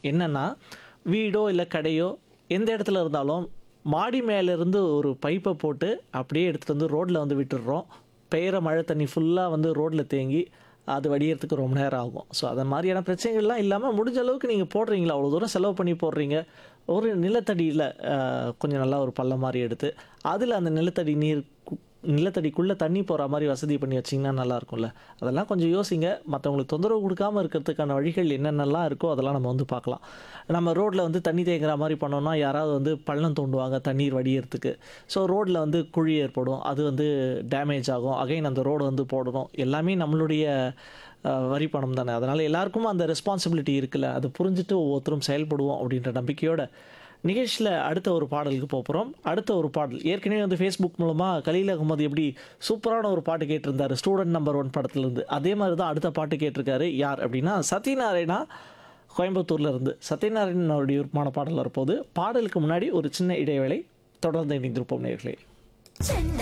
என்னென்னா வீடோ இல்லை கடையோ எந்த இடத்துல இருந்தாலும் மாடி மேலேருந்து ஒரு பைப்பை போட்டு அப்படியே எடுத்துகிட்டு வந்து ரோட்டில் வந்து விட்டுடுறோம் பெய்கிற மழை தண்ணி ஃபுல்லாக வந்து ரோட்டில் தேங்கி அது வடியறதுக்கு ரொம்ப நேரம் ஆகும் ஸோ அது மாதிரியான பிரச்சனைகள்லாம் இல்லாமல் முடிஞ்ச அளவுக்கு நீங்கள் போடுறீங்களா அவ்வளோ தூரம் செலவு பண்ணி போடுறீங்க ஒரு நிலத்தடியில் கொஞ்சம் நல்லா ஒரு பள்ளம் மாதிரி எடுத்து அதில் அந்த நிலத்தடி நீர் கு- நிலத்தடிக்குள்ளே தண்ணி போகிற மாதிரி வசதி பண்ணி வச்சிங்கன்னா நல்லா இருக்கும்ல அதெல்லாம் கொஞ்சம் யோசிங்க மற்றவங்களுக்கு தொந்தரவு கொடுக்காம இருக்கிறதுக்கான வழிகள் என்னென்னலாம் இருக்கோ அதெல்லாம் நம்ம வந்து பார்க்கலாம் நம்ம ரோட்டில் வந்து தண்ணி தேங்குற மாதிரி பண்ணோம்னா யாராவது வந்து பள்ளம் தோண்டுவாங்க தண்ணீர் வடியறதுக்கு ஸோ ரோட்டில் வந்து குழி ஏற்படும் அது வந்து டேமேஜ் ஆகும் அகைன் அந்த ரோடு வந்து போடணும் எல்லாமே நம்மளுடைய அஹ், வரி பணம் தானே அதனால் எல்லாருக்கும் அந்த ரெஸ்பான்சிபிலிட்டி இருக்குல்ல அது புரிஞ்சுட்டு ஒவ்வொருத்தரும் செயல்படுவோம் அப்படின்ற நம்பிக்கையோட நிகழ்ச்சியில் அடுத்த ஒரு பாடலுக்கு போக போகிறோம் அடுத்த ஒரு பாடல் ஏற்கனவே வந்து ஃபேஸ்புக் மூலமாக கலீல் அகமது எப்படி சூப்பரான ஒரு பாட்டு கேட்டிருந்தாரு ஸ்டூடெண்ட் நம்பர் ஒன் படத்துலேருந்து அதே மாதிரி தான் அடுத்த பாட்டு கேட்டிருக்காரு யார் அப்படின்னா சத்யநாராயணா கோயம்புத்தூர்ல இருந்து சத்யநாராயணன் அவருடைய விருப்பமான பாடல் வரப்போகுது பாடலுக்கு முன்னாடி ஒரு சின்ன இடைவேளை தொடர்ந்து இணைந்திருப்போம் நேர்களே சென்னை